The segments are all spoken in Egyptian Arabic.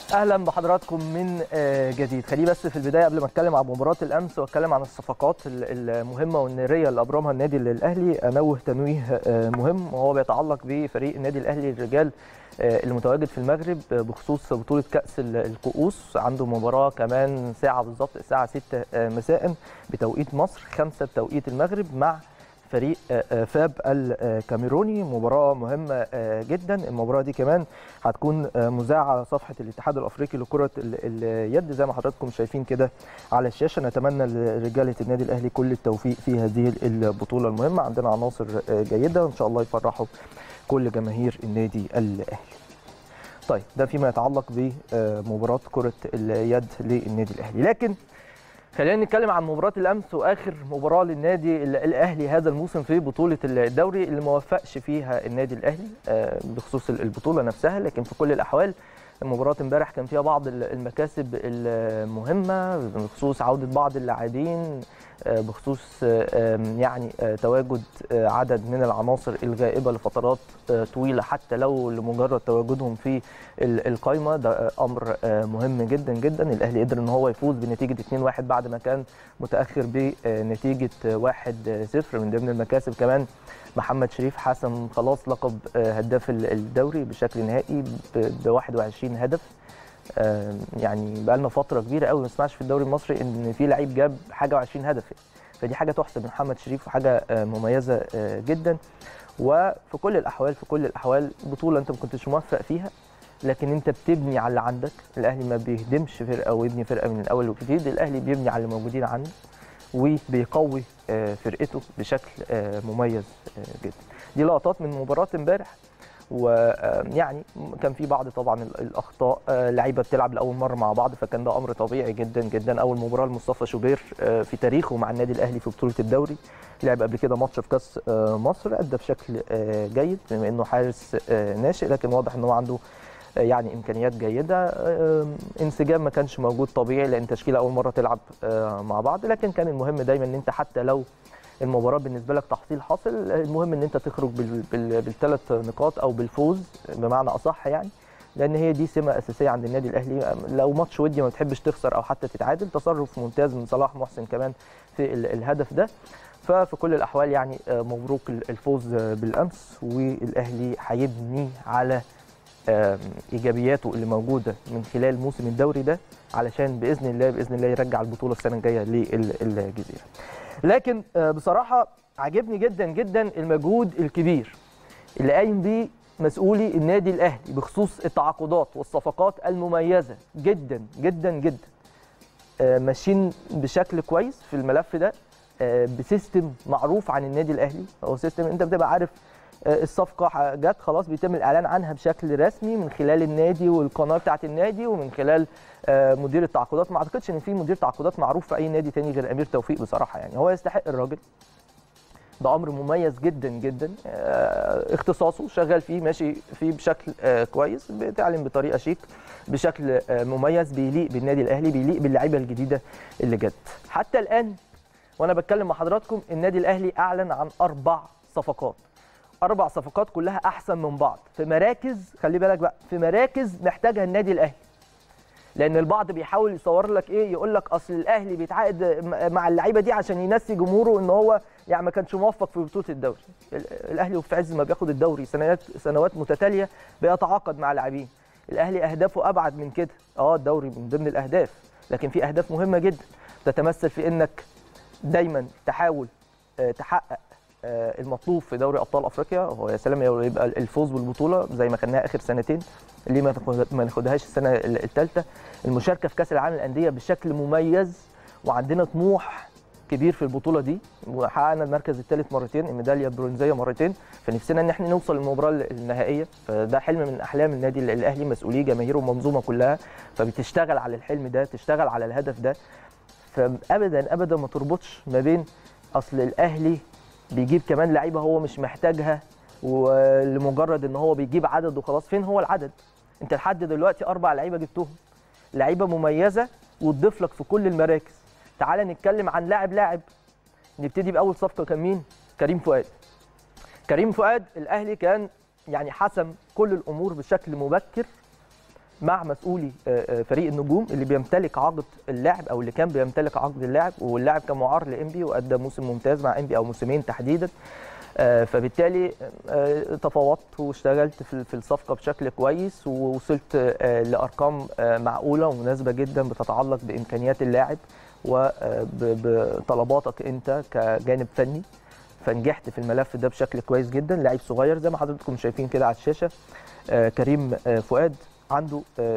اهلا بحضراتكم من جديد خليه بس في البدايه قبل ما اتكلم عن مباراه الامس واتكلم عن الصفقات المهمه والناريه اللي ابرمها النادي الاهلي انوه تنويه مهم وهو بيتعلق بفريق النادي الاهلي الرجال اللي متواجد في المغرب بخصوص بطوله كاس الكؤوس عنده مباراه كمان ساعه بالظبط الساعه 6 مساء بتوقيت مصر 5 بتوقيت المغرب مع فريق فاب الكاميروني مباراه مهمه جدا المباراه دي كمان هتكون مذاعه على صفحه الاتحاد الافريقي لكره اليد زي ما حضراتكم شايفين كده على الشاشه نتمنى لرجاله النادي الاهلي كل التوفيق في هذه البطوله المهمه عندنا عناصر جيده وان شاء الله يفرحوا كل جماهير النادي الاهلي طيب ده فيما يتعلق بمباراه كره اليد للنادي الاهلي لكن خلينا نتكلم عن مباراه الامس واخر مباراه للنادي الاهلي هذا الموسم في بطوله الدوري اللي ما وفقش فيها النادي الاهلي بخصوص البطوله نفسها لكن في كل الاحوال مباراه امبارح كان فيها بعض المكاسب المهمه بخصوص عوده بعض اللاعبين بخصوص يعني تواجد عدد من العناصر الغائبه لفترات طويله حتى لو لمجرد تواجدهم في القائمه ده امر مهم جدا جدا الاهلي قدر ان هو يفوز بنتيجه 2-1 بعد ما كان متاخر بنتيجه 1-0 من ضمن المكاسب كمان محمد شريف حسم خلاص لقب هداف الدوري بشكل نهائي ب 21 هدف يعني بقى لنا فتره كبيره قوي ما نسمعش في الدوري المصري ان في لعيب جاب حاجه و20 هدف فدي حاجه تحسب محمد شريف وحاجه مميزه جدا وفي كل الاحوال في كل الاحوال بطوله انت ما كنتش موفق فيها لكن انت بتبني على اللي عندك الاهلي ما بيهدمش فرقه ويبني فرقه من الاول وجديد الاهلي بيبني على اللي موجودين عنده وبيقوي فرقته بشكل مميز جدا دي لقطات من مباراه امبارح ويعني كان في بعض طبعا الاخطاء لعيبه بتلعب لاول مره مع بعض فكان ده امر طبيعي جدا جدا اول مباراه لمصطفى شوبير في تاريخه مع النادي الاهلي في بطوله الدوري لعب قبل كده ماتش في كاس مصر ادى بشكل جيد بما انه حارس ناشئ لكن واضح ان هو عنده يعني امكانيات جيده انسجام ما كانش موجود طبيعي لان تشكيله اول مره تلعب مع بعض لكن كان المهم دايما ان انت حتى لو المباراه بالنسبه لك تحصيل حاصل المهم ان انت تخرج بالثلاث نقاط او بالفوز بمعنى اصح يعني لان هي دي سمه اساسيه عند النادي الاهلي لو ماتش ودي ما بتحبش تخسر او حتى تتعادل تصرف ممتاز من صلاح محسن كمان في الهدف ده ففي كل الاحوال يعني مبروك الفوز بالامس والاهلي هيبني على ايجابياته اللي موجوده من خلال موسم الدوري ده علشان باذن الله باذن الله يرجع البطوله السنه الجايه للجزيره. لكن بصراحه عجبني جدا جدا المجهود الكبير اللي قايم بيه مسؤولي النادي الاهلي بخصوص التعاقدات والصفقات المميزه جدا جدا جدا. ماشيين بشكل كويس في الملف ده بسيستم معروف عن النادي الاهلي هو سيستم انت بتبقى عارف الصفقه جت خلاص بيتم الاعلان عنها بشكل رسمي من خلال النادي والقناه بتاعه النادي ومن خلال مدير التعاقدات ما اعتقدش ان في مدير تعاقدات معروف في اي نادي تاني غير امير توفيق بصراحه يعني هو يستحق الراجل ده امر مميز جدا جدا اختصاصه شغال فيه ماشي فيه بشكل كويس بيتعلم بطريقه شيك بشكل مميز بيليق بالنادي الاهلي بيليق باللعيبه الجديده اللي جت حتى الان وانا بتكلم مع حضراتكم النادي الاهلي اعلن عن اربع صفقات اربع صفقات كلها احسن من بعض في مراكز خلي بالك بقى في مراكز محتاجها النادي الاهلي لان البعض بيحاول يصور لك ايه يقول لك اصل الاهلي بيتعاقد مع اللعيبه دي عشان ينسي جمهوره ان هو يعني ما كانش موفق في بطوله الدوري الاهلي في عز ما بياخد الدوري سنوات سنوات متتاليه بيتعاقد مع لاعبين الاهلي اهدافه ابعد من كده اه الدوري من ضمن الاهداف لكن في اهداف مهمه جدا تتمثل في انك دايما تحاول تحقق المطلوب في دوري ابطال افريقيا هو يا سلام يبقى الفوز بالبطوله زي ما خدناها اخر سنتين ليه ما ناخدهاش السنه الثالثه المشاركه في كاس العالم للانديه بشكل مميز وعندنا طموح كبير في البطوله دي وحققنا المركز الثالث مرتين الميداليه البرونزيه مرتين فنفسنا ان احنا نوصل للمباراه النهائيه فده حلم من احلام النادي الاهلي مسؤوليه جماهيره ومنظومه كلها فبتشتغل على الحلم ده تشتغل على الهدف ده فابدا ابدا ما تربطش ما بين اصل الاهلي بيجيب كمان لعيبه هو مش محتاجها ولمجرد ان هو بيجيب عدد وخلاص فين هو العدد انت لحد دلوقتي اربع لعيبه جبتهم لعيبه مميزه وتضيف لك في كل المراكز تعال نتكلم عن لاعب لاعب نبتدي باول صفقه كان مين كريم فؤاد كريم فؤاد الاهلي كان يعني حسم كل الامور بشكل مبكر مع مسؤولي آه، آه، فريق النجوم اللي بيمتلك عقد اللاعب او اللي كان بيمتلك عقد اللاعب واللاعب كان معار لانبي وادى موسم ممتاز مع انبي او موسمين تحديدا آه، فبالتالي آه، تفاوضت واشتغلت في في الصفقه بشكل كويس ووصلت آه، لارقام آه، معقوله ومناسبه جدا بتتعلق بامكانيات اللاعب وبطلباتك انت كجانب فني فنجحت في الملف ده بشكل كويس جدا لاعب صغير زي ما حضراتكم شايفين كده على الشاشه آه، كريم آه، فؤاد عنده آه،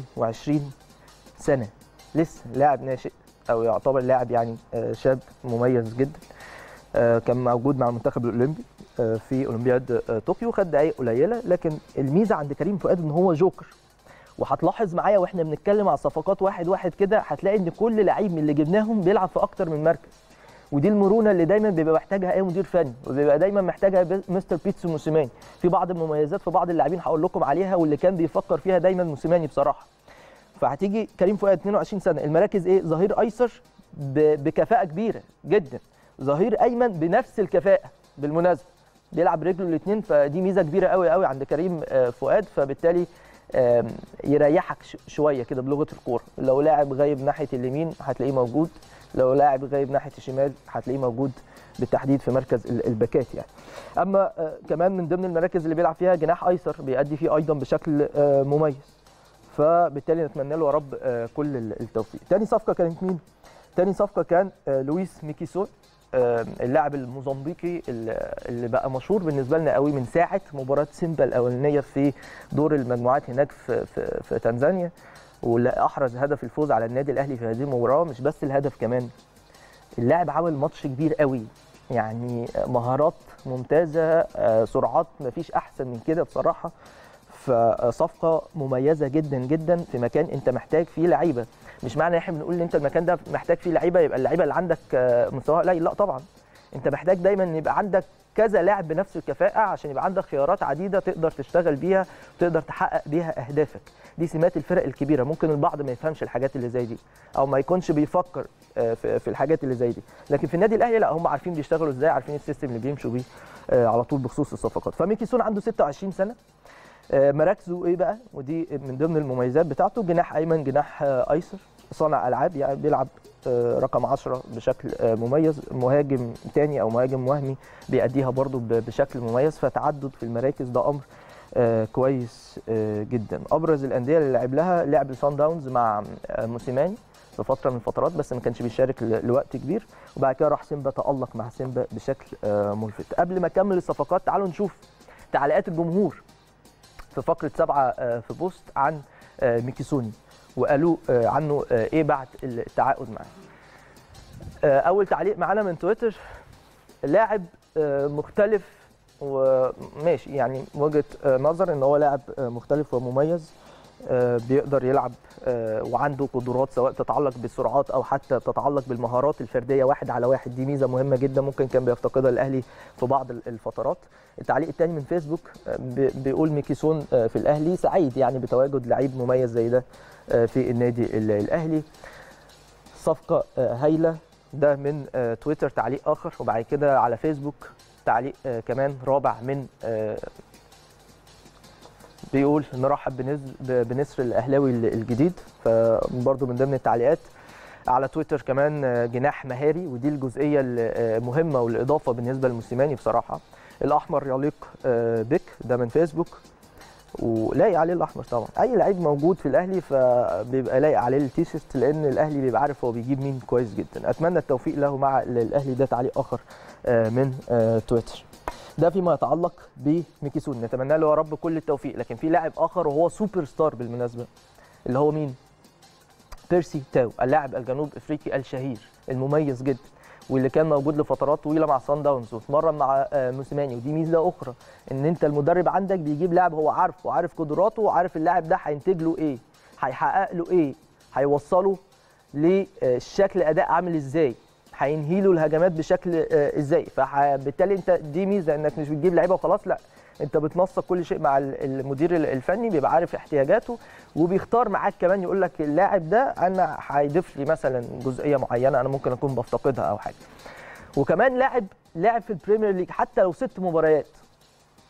22 سنه لسه لاعب ناشئ او يعتبر لاعب يعني آه، شاب مميز جدا آه، كان موجود مع المنتخب الاولمبي آه، في اولمبياد آه، طوكيو خد دقائق قليله لكن الميزه عند كريم فؤاد ان هو جوكر وهتلاحظ معايا واحنا بنتكلم على الصفقات واحد واحد كده هتلاقي ان كل لعيب من اللي جبناهم بيلعب في اكتر من مركز ودي المرونه اللي دايما بيبقى محتاجها اي مدير فني وبيبقى دايما محتاجها بي- مستر بيتسو موسيماني في بعض المميزات في بعض اللاعبين هقول لكم عليها واللي كان بيفكر فيها دايما موسيماني بصراحه فهتيجي كريم فؤاد 22 سنه المراكز ايه ظهير ايسر ب- بكفاءه كبيره جدا ظهير ايمن بنفس الكفاءه بالمناسبه بيلعب رجله الاثنين فدي ميزه كبيره قوي قوي عند كريم آه، فؤاد فبالتالي آم، يريحك ش- شويه كده بلغه الكوره لو لاعب غايب ناحيه اليمين هتلاقيه موجود لو لاعب غايب ناحيه الشمال هتلاقيه موجود بالتحديد في مركز ال- الباكات يعني اما آه، كمان من ضمن المراكز اللي بيلعب فيها جناح ايسر بيأدي فيه ايضا بشكل آه، مميز فبالتالي نتمنى له يا رب آه، كل ال- التوفيق تاني صفقه كانت مين تاني صفقه كان آه، لويس ميكيسون آه، اللاعب الموزمبيقي اللي اللي بقى مشهور بالنسبه لنا قوي من ساعه مباراه سيمبا الاولانيه في دور المجموعات هناك في في, في تنزانيا واللي احرز هدف الفوز على النادي الاهلي في هذه المباراه مش بس الهدف كمان اللاعب عمل ماتش كبير قوي يعني مهارات ممتازه آه، سرعات مفيش احسن من كده بصراحه فصفقه مميزه جدا جدا في مكان انت محتاج فيه لعيبه مش معنى احنا بنقول ان انت المكان ده محتاج فيه لعيبه يبقى اللعيبه اللي عندك آه، مستواها قليل لا طبعا انت محتاج دايما ان يبقى عندك كذا لاعب بنفس الكفاءه عشان يبقى عندك خيارات عديده تقدر تشتغل بيها وتقدر تحقق بيها اهدافك دي سمات الفرق الكبيره ممكن البعض ما يفهمش الحاجات اللي زي دي او ما يكونش بيفكر آه، في في الحاجات اللي زي دي لكن في النادي الاهلي لا هم عارفين بيشتغلوا ازاي عارفين السيستم اللي بيمشوا بيه آه، على طول بخصوص الصفقات فميكيسون عنده 26 سنه آه، مراكزه ايه بقى ودي من ضمن المميزات بتاعته جناح ايمن جناح آه، ايسر صانع العاب يعني بيلعب آه، رقم 10 بشكل آه، مميز مهاجم تاني او مهاجم وهمي بيأديها برضو ب- بشكل مميز فتعدد في المراكز ده امر آه، كويس آه، جدا ابرز الانديه اللي لعب لها لعب الصن داونز مع آه، موسيماني في فتره من الفترات بس ما كانش بيشارك ل- لوقت كبير وبعد كده راح سيمبا تألق مع سيمبا بشكل آه، ملفت قبل ما اكمل الصفقات تعالوا نشوف تعليقات الجمهور في فقره سبعه آه، في بوست عن آه، ميكيسوني وقالوا آه، عنه آه، ايه بعد التعاقد معاه آه، اول تعليق معانا من تويتر لاعب آه، مختلف وماشي يعني وجهه آه، نظر ان هو لاعب آه، مختلف ومميز آه، بيقدر يلعب آه، وعنده قدرات سواء تتعلق بالسرعات او حتى تتعلق بالمهارات الفرديه واحد على واحد دي ميزه مهمه جدا ممكن كان بيفتقدها الاهلي في بعض ال- الفترات التعليق الثاني من فيسبوك آه، بي- بيقول ميكيسون آه، في الاهلي سعيد يعني بتواجد لعيب مميز زي ده آه، في النادي ال- الاهلي صفقه آه، هايله ده من آه، تويتر تعليق اخر وبعد كده على فيسبوك تعليق آه، كمان رابع من آه، بيقول نرحب بنز- ب- بنسر الاهلاوي ال- الجديد فبرضه من ضمن التعليقات على تويتر كمان آه، جناح مهاري ودي الجزئيه المهمه والاضافه بالنسبه لموسيماني بصراحه الاحمر يليق آه، بك ده من فيسبوك ولايق عليه الاحمر طبعا اي لعيب موجود في الاهلي فبيبقى لايق عليه التيشيرت لان الاهلي بيبقى عارف هو بيجيب مين كويس جدا اتمنى التوفيق له مع الاهلي ده تعليق اخر آه، من آه، تويتر ده فيما يتعلق بميكيسون نتمنى له يا رب كل التوفيق لكن في لاعب اخر وهو سوبر ستار بالمناسبه اللي هو مين بيرسي تاو اللاعب الجنوب افريقي الشهير المميز جدا واللي كان موجود لفترات طويله مع سان داونز واتمرن مع آه، موسيماني ودي ميزه اخرى ان انت المدرب عندك بيجيب لاعب هو عارفه وعارف قدراته وعارف اللاعب ده هينتج له ايه هيحقق له ايه هيوصله للشكل اداء عامل ازاي هينهي له الهجمات بشكل آه، ازاي فبالتالي انت دي ميزه انك مش بتجيب لعيبه وخلاص لا انت بتنسق كل شيء مع ال- المدير ال- الفني بيبقى عارف احتياجاته وبيختار معاك كمان يقول لك اللاعب ده انا هيضيف لي مثلا جزئيه معينه انا ممكن اكون بفتقدها او حاجه وكمان لاعب لاعب في البريمير ليج حتى لو ست مباريات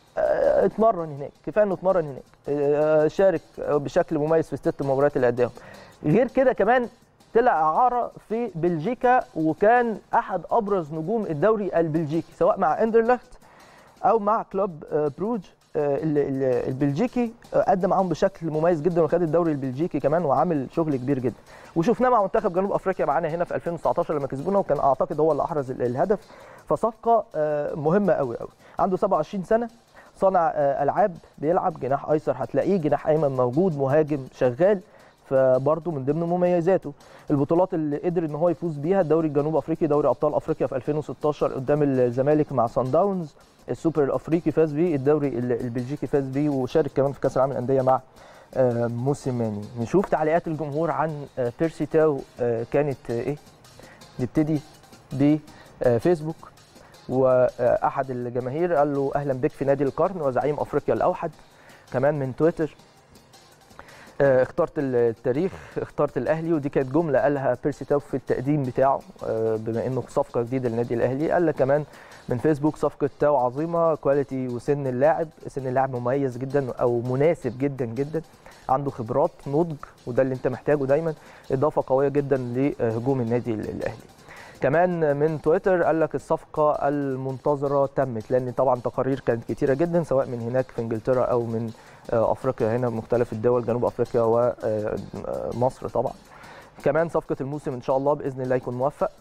آه، اتمرن هناك كفايه انه اتمرن هناك آه، شارك بشكل مميز في الست مباريات اللي اداهم غير كده كمان طلع اعاره في بلجيكا وكان احد ابرز نجوم الدوري البلجيكي سواء مع اندرلخت او مع كلوب آه، بروج آه، ال- ال- البلجيكي آه، قدم معاهم بشكل مميز جدا وخد الدوري البلجيكي كمان وعامل شغل كبير جدا وشفناه مع منتخب جنوب افريقيا معانا هنا في 2019 لما كسبونا وكان اعتقد هو اللي احرز ال- الهدف فصفقه آه، مهمه قوي قوي عنده 27 سنه صانع آه، العاب بيلعب جناح ايسر هتلاقيه جناح ايمن موجود مهاجم شغال فبرضه من ضمن مميزاته البطولات اللي قدر ان هو يفوز بيها الدوري الجنوب افريقي دوري ابطال افريقيا في 2016 قدام الزمالك مع سان داونز السوبر الافريقي فاز بيه الدوري ال- البلجيكي فاز بيه وشارك كمان في كاس العالم للانديه مع آه، موسيماني نشوف تعليقات الجمهور عن آه، بيرسي تاو آه، كانت آه، ايه نبتدي بفيسبوك واحد الجماهير قال له اهلا بك في نادي القرن وزعيم افريقيا الاوحد كمان من تويتر آه، اخترت التاريخ اخترت الاهلي ودي كانت جمله قالها بيرسي تاو في التقديم بتاعه آه، بما انه صفقه جديده للنادي الاهلي قال لك كمان من فيسبوك صفقه تاو عظيمه كواليتي وسن اللاعب سن اللاعب مميز جدا او مناسب جدا جدا عنده خبرات نضج وده اللي انت محتاجه دايما اضافه قويه جدا لهجوم النادي الاهلي كمان من تويتر قال لك الصفقه المنتظره تمت لان طبعا تقارير كانت كتيره جدا سواء من هناك في انجلترا او من آه، افريقيا هنا مختلف الدول جنوب افريقيا ومصر طبعا كمان صفقه الموسم ان شاء الله باذن الله يكون موفق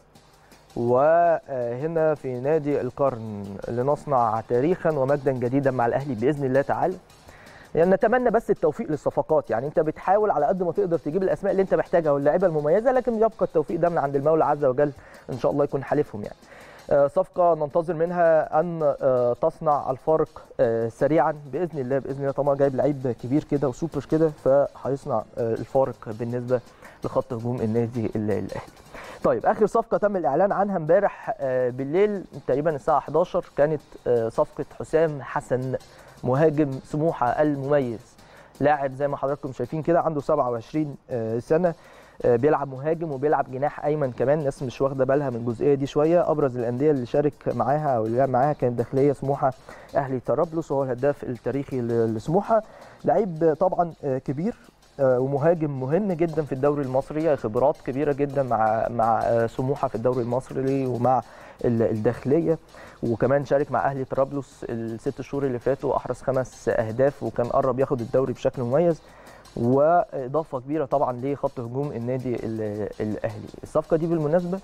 وهنا في نادي القرن لنصنع تاريخا ومجدا جديدا مع الاهلي باذن الله تعالى يعني نتمنى بس التوفيق للصفقات يعني انت بتحاول على قد ما تقدر تجيب الاسماء اللي انت محتاجها واللاعيبه المميزه لكن يبقى التوفيق ده من عند المولى عز وجل ان شاء الله يكون حالفهم يعني آه، صفقه ننتظر منها ان آه، تصنع الفارق آه، سريعا باذن الله باذن الله طبعا جايب لعيب كبير كده وسوبر كده فهيصنع آه، الفارق بالنسبه لخط هجوم النادي ال- الاهلي طيب اخر صفقه تم الاعلان عنها امبارح آه، بالليل تقريبا الساعه 11 كانت آه، صفقه حسام حسن مهاجم سموحه المميز لاعب زي ما حضراتكم شايفين كده عنده 27 آه، سنه آه، بيلعب مهاجم وبيلعب جناح ايمن كمان الناس مش واخده بالها من الجزئيه دي شويه ابرز الانديه اللي شارك معاها او اللي لعب معاها كانت داخليه سموحه اهلي طرابلس وهو الهداف التاريخي ل- لسموحه لعيب طبعا آه، كبير آه، ومهاجم مهم جدا في الدوري المصري خبرات كبيره جدا مع مع آه، سموحه في الدوري المصري ومع ال- الداخليه وكمان شارك مع اهلي طرابلس الست شهور اللي فاتوا احرز خمس اهداف وكان قرب ياخد الدوري بشكل مميز واضافه كبيره طبعا لخط هجوم النادي ال- الاهلي الصفقه دي بالمناسبه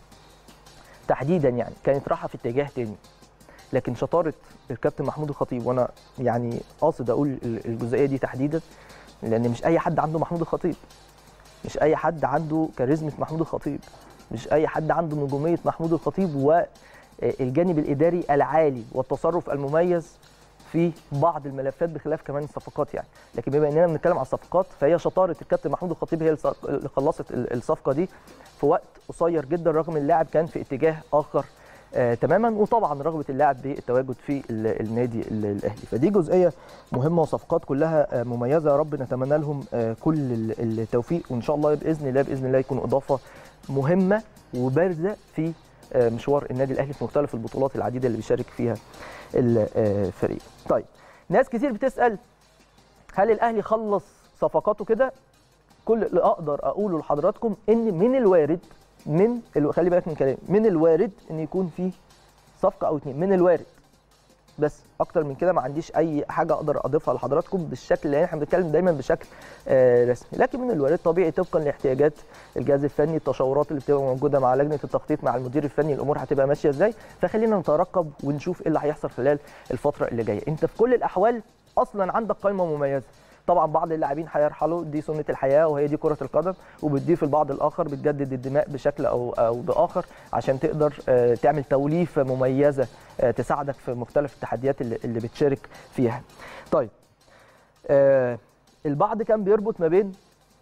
تحديدا يعني كانت رايحه في اتجاه تاني لكن شطاره الكابتن محمود الخطيب وانا يعني قاصد اقول ال- الجزئيه دي تحديدا لان مش اي حد عنده محمود الخطيب مش اي حد عنده كاريزما محمود الخطيب مش اي حد عنده نجوميه محمود الخطيب والجانب الاداري العالي والتصرف المميز في بعض الملفات بخلاف كمان الصفقات يعني لكن بما اننا بنتكلم على الصفقات فهي شطاره الكابتن محمود الخطيب هي الص- اللي خلصت ال- الصفقه دي في وقت قصير جدا رغم اللاعب كان في اتجاه اخر آه تماما وطبعا رغبه اللاعب بالتواجد في ال- النادي ال- الاهلي فدي جزئيه مهمه وصفقات كلها آه مميزه يا رب نتمنى لهم آه كل ال- التوفيق وان شاء الله باذن الله باذن الله يكون اضافه مهمه وبارزه في آه مشوار النادي الاهلي في مختلف البطولات العديده اللي بيشارك فيها الفريق. طيب ناس كتير بتسال هل الاهلي خلص صفقاته كده؟ كل اللي اقدر اقوله لحضراتكم ان من الوارد من ال... خلي بالك من كلامي من الوارد ان يكون في صفقه او اتنين من الوارد بس اكتر من كده ما عنديش اي حاجه اقدر اضيفها لحضراتكم بالشكل اللي احنا بنتكلم دايما بشكل آه رسمي لكن من الوارد طبيعي طبقا لاحتياجات الجهاز الفني التشاورات اللي بتبقى موجوده مع لجنه التخطيط مع المدير الفني الامور هتبقى ماشيه ازاي فخلينا نترقب ونشوف ايه اللي هيحصل خلال الفتره اللي جايه انت في كل الاحوال اصلا عندك قائمه مميزه طبعا بعض اللاعبين هيرحلوا دي سنه الحياه وهي دي كره القدم وبتضيف البعض الاخر بتجدد الدماء بشكل او او باخر عشان تقدر آه، تعمل توليفه مميزه آه، تساعدك في مختلف التحديات اللي, اللي بتشارك فيها. طيب آه، البعض كان بيربط ما بين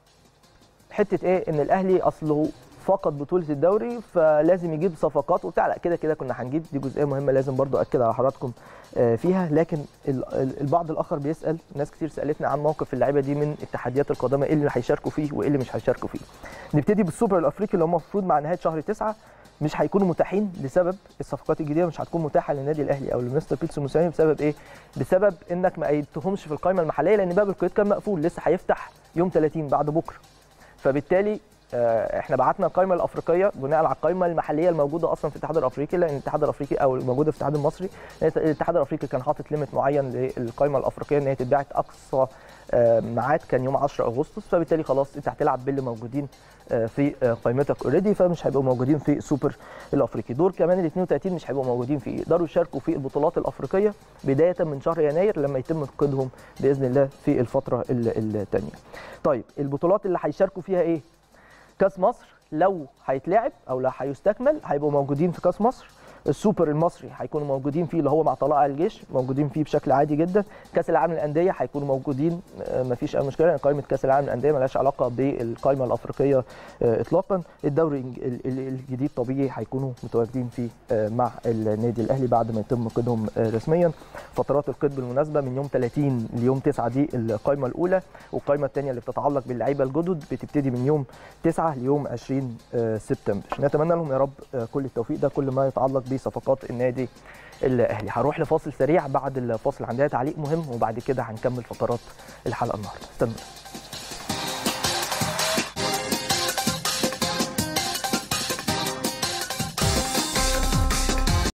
حته ايه ان الاهلي اصله فقد بطوله الدوري فلازم يجيب صفقات وبتاع لا كده كده كنا هنجيب دي جزئيه مهمه لازم برضو اكد على حضراتكم آه، فيها لكن ال- ال- البعض الاخر بيسال ناس كتير سالتنا عن موقف اللعيبه دي من التحديات القادمه ايه اللي هيشاركوا فيه وايه اللي مش هيشاركوا فيه نبتدي بالسوبر الافريقي اللي هم المفروض مع نهايه شهر تسعة مش هيكونوا متاحين بسبب الصفقات الجديده مش هتكون متاحه للنادي الاهلي او لمستر بيتسو موسيماني بسبب ايه؟ بسبب انك ما قيدتهمش في القائمه المحليه لان باب القيد كان مقفول لسه هيفتح يوم 30 بعد بكره فبالتالي آه، احنا بعتنا القائمه الافريقيه بناء على القائمه المحليه الموجوده اصلا في الاتحاد الافريقي لان الاتحاد الافريقي او الموجوده في الاتحاد المصري لأن الاتحاد الافريقي كان حاطط ليميت معين للقائمه الافريقيه ان هي تتباعت اقصى آه، ميعاد كان يوم 10 اغسطس فبالتالي خلاص انت هتلعب باللي موجودين آه، في آه، قائمتك اوريدي فمش هيبقوا موجودين في سوبر الافريقي دول كمان ال 32 مش هيبقوا موجودين فيه يقدروا يشاركوا في البطولات الافريقيه بدايه من شهر يناير لما يتم قيدهم باذن الله في الفتره الثانيه طيب البطولات اللي هيشاركوا فيها ايه كاس مصر لو هيتلعب او لو هيستكمل هيبقوا موجودين في كاس مصر السوبر المصري هيكونوا موجودين فيه اللي هو مع طلائع الجيش موجودين فيه بشكل عادي جدا كاس العالم للانديه هيكونوا موجودين آه، مفيش اي مشكله لان قائمه كاس العالم للانديه ملهاش علاقه بالقائمه الافريقيه آه، اطلاقا الدوري الإنج- ال- ال- الجديد طبيعي هيكونوا متواجدين فيه آه، مع النادي الاهلي بعد ما يتم قيدهم آه، رسميا فترات القيد بالمناسبه من يوم 30 ليوم 9 دي القائمه الاولى والقائمه الثانيه اللي بتتعلق باللعيبه الجدد بتبتدي من يوم 9 ليوم 20 آه، سبتمبر نتمنى لهم يا رب آه، كل التوفيق ده كل ما يتعلق بصفقات النادي الاهلي هروح لفاصل سريع بعد الفاصل عندنا تعليق مهم وبعد كده هنكمل فقرات الحلقه النهارده استنوا